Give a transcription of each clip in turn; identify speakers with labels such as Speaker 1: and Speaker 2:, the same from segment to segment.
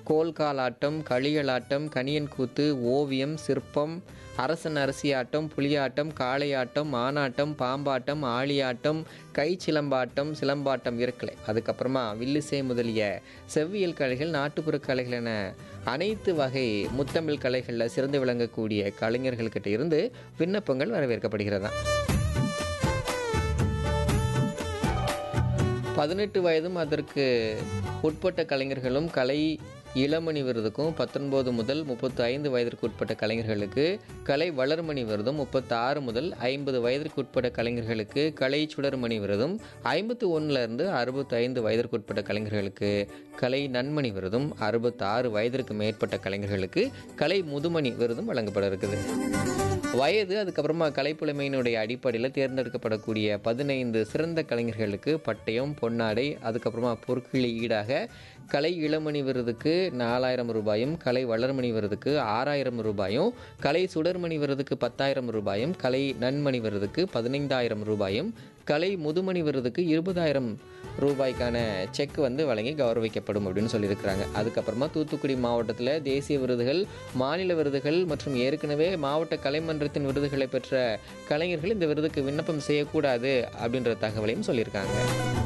Speaker 1: கோல்காலாட்டம் களியலாட்டம் கணியன் கூத்து ஓவியம் சிற்பம் அரசன் அரசியாட்டம் புலியாட்டம் காளையாட்டம் மானாட்டம் பாம்பாட்டம் ஆளியாட்டம் கை சிலம்பாட்டம் சிலம்பாட்டம் இருக்கலை அதுக்கப்புறமா வில்லிசை முதலிய செவ்வியல் கலைகள் நாட்டுப்புற கலைகள் என அனைத்து வகை முத்தமிழ் கலைகளில் சிறந்து விளங்கக்கூடிய கலைஞர்கள்கிட்ட இருந்து விண்ணப்பங்கள் வரவேற்கப்படுகிறதா பதினெட்டு வயதும் அதற்கு உட்பட்ட கலைஞர்களும் கலை இளமணி விருதுக்கும் பத்தொன்பது முதல் முப்பத்தி ஐந்து வயதிற்கு உட்பட்ட கலைஞர்களுக்கு கலை வளர்மணி விருதும் முப்பத்தாறு முதல் ஐம்பது வயதிற்கு உட்பட்ட கலைஞர்களுக்கு கலை சுடர்மணி விருதும் ஐம்பத்தி ஒன்றுலேருந்து அறுபத்தி ஐந்து வயதிற்கு உட்பட்ட கலைஞர்களுக்கு கலை நன்மணி விருதும் அறுபத்தாறு வயதிற்கு மேற்பட்ட கலைஞர்களுக்கு கலை முதுமணி விருதும் வழங்கப்பட இருக்குது வயது அதுக்கப்புறமா கலைப்புலமையினுடைய அடிப்படையில் தேர்ந்தெடுக்கப்படக்கூடிய பதினைந்து சிறந்த கலைஞர்களுக்கு பட்டயம் பொன்னாடை அதுக்கப்புறமா பொற்கிளி ஈடாக கலை இளமணி விருதுக்கு நாலாயிரம் ரூபாயும் கலை வளர்மணி விருதுக்கு ஆறாயிரம் ரூபாயும் கலை சுடர்மணி விருதுக்கு பத்தாயிரம் ரூபாயும் கலை நன்மணி விருதுக்கு பதினைந்தாயிரம் ரூபாயும் கலை முதுமணி விருதுக்கு இருபதாயிரம் ரூபாய்க்கான செக் வந்து வழங்கி கௌரவிக்கப்படும் அப்படின்னு சொல்லியிருக்கிறாங்க அதுக்கப்புறமா தூத்துக்குடி மாவட்டத்தில் தேசிய விருதுகள் மாநில விருதுகள் மற்றும் ஏற்கனவே மாவட்ட கலைமன்றத்தின் விருதுகளை பெற்ற கலைஞர்கள் இந்த விருதுக்கு விண்ணப்பம் செய்யக்கூடாது அப்படின்ற தகவலையும் சொல்லியிருக்காங்க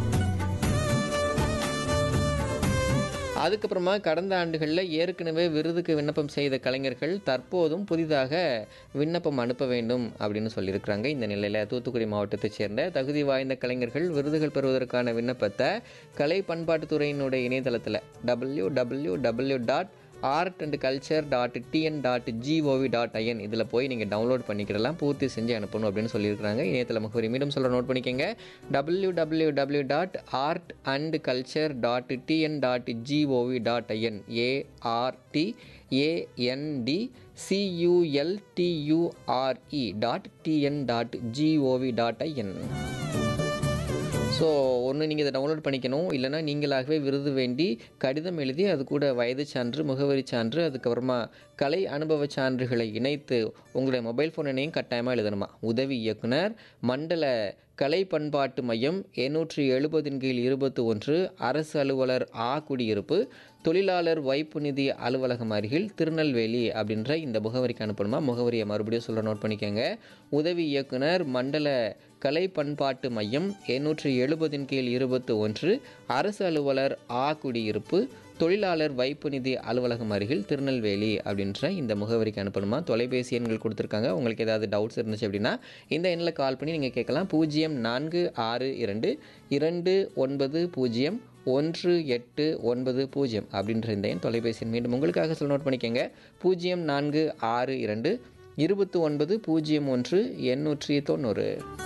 Speaker 1: அதுக்கப்புறமா கடந்த ஆண்டுகளில் ஏற்கனவே விருதுக்கு விண்ணப்பம் செய்த கலைஞர்கள் தற்போதும் புதிதாக விண்ணப்பம் அனுப்ப வேண்டும் அப்படின்னு சொல்லியிருக்கிறாங்க இந்த நிலையில் தூத்துக்குடி மாவட்டத்தைச் சேர்ந்த தகுதி வாய்ந்த கலைஞர்கள் விருதுகள் பெறுவதற்கான விண்ணப்பத்தை கலை பண்பாட்டுத்துறையினுடைய இணையதளத்தில் W W W dot art and culture dot TN dot gov dot I N இதில் போய் நீங்கள் டவுன்லோட் பண்ணிக்கிடலாம் பூர்த்தி செஞ்சு அனுப்பணும் அப்படின்னு சொல்லியிருக்கிறாங்க இணையதள முகவரி மீண்டும் சொல்ல நோட் பண்ணிக்கோங்க W W W dot art and culture dot TN dot gov dot IN ART AND CULTURE dot TN dot gov dot IN so ஒன்று நீங்கள் இதை டவுன்லோட் பண்ணிக்கணும் இல்லைனா நீங்களாகவே விருது வேண்டி கடிதம் எழுதி அது கூட வயது சான்று முகவரி சான்று அதுக்கப்புறமா கலை அனுபவ சான்றுகளை இணைத்து உங்களுடைய மொபைல் ஃபோன் எண்ணையும் கட்டாயமாக எழுதணுமா உதவி இயக்குனர் மண்டல கலை பண்பாட்டு மையம் எண்ணூற்றி எழுபதின் கீழ் இருபத்தி ஒன்று அரசு அலுவலர் ஆ குடியிருப்பு தொழிலாளர் வைப்பு நிதி அலுவலகம் அருகில் திருநெல்வேலி அப்படின்ற இந்த முகவரிக்கு அனுப்பணுமா முகவரியை மறுபடியும் சொல்ல நோட் பண்ணிக்கோங்க உதவி இயக்குனர் மண்டல கலை பண்பாட்டு மையம் எண்ணூற்றி எழுபதின் கீழ் இருபத்தி ஒன்று அரசு அலுவலர் ஆ குடியிருப்பு தொழிலாளர் வைப்பு நிதி அலுவலகம் அருகில் திருநெல்வேலி அப்படின்ற இந்த முகவரிக்கு அனுப்பணுமா தொலைபேசி எண்கள் கொடுத்துருக்காங்க உங்களுக்கு ஏதாவது டவுட்ஸ் இருந்துச்சு அப்படின்னா இந்த எண்ணில் கால் பண்ணி நீங்கள் கேட்கலாம் பூஜ்ஜியம் நான்கு ஆறு இரண்டு இரண்டு ஒன்பது பூஜ்ஜியம் ஒன்று எட்டு ஒன்பது பூஜ்ஜியம் அப்படின்ற இந்த எண் தொலைபேசி எண் மீண்டும் உங்களுக்காக சொல்ல நோட் பண்ணிக்கோங்க பூஜ்ஜியம் நான்கு ஆறு இரண்டு இருபத்தி ஒன்பது பூஜ்ஜியம் ஒன்று எண்ணூற்றி தொண்ணூறு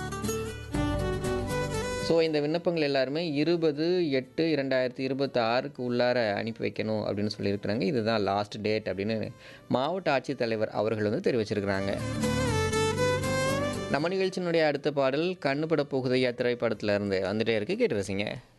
Speaker 1: ஸோ இந்த விண்ணப்பங்கள் எல்லாருமே இருபது எட்டு இரண்டாயிரத்தி இருபத்தி ஆறுக்கு உள்ளார அனுப்பி வைக்கணும் அப்படின்னு சொல்லியிருக்கிறாங்க இதுதான் லாஸ்ட் டேட் அப்படின்னு மாவட்ட ஆட்சித்தலைவர் அவர்கள் வந்து தெரிவிச்சிருக்கிறாங்க நம்ம நிகழ்ச்சியினுடைய அடுத்த பாடல் கண்ணுபட போகுதையா திரைப்படத்துல இருந்து வந்துட்டே இருக்கு கேட்டு ரசிங்க